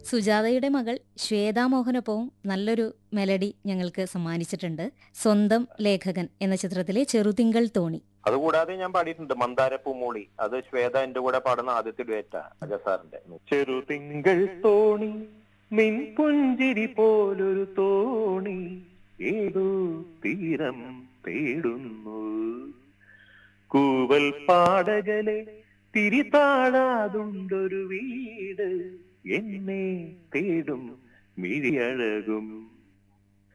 സുജാതയുടെ മകൾ ശ്വേതാ മോഹനൊപ്പവും നല്ലൊരു മെലഡി ഞങ്ങൾക്ക് സമ്മാനിച്ചിട്ടുണ്ട് സ്വന്തം ലേഖകൻ എന്ന ചിത്രത്തിലെ ചെറുതിങ്കൾ തോണി അതുകൂടാതെ ഞാൻ പാടിയിട്ടുണ്ട് മന്ദാരപ്പൂമൂളി അത് ശ്വേത എന്റെ കൂടെ പാടുന്ന ആദ്യത്തെ ഡുവേറ്റാ അജസാറിന്റെ ചെറുതിങ്കൾ തോണി നിൻ പുഞ്ചിരി പോലൊരു തോണി ഏതോ തീരം തേടുന്നു കൂവൽ പാടകലെ തിരിതാഴാതുണ്ടൊരു വീട് എന്നെ തേടും മിഴിയഴകും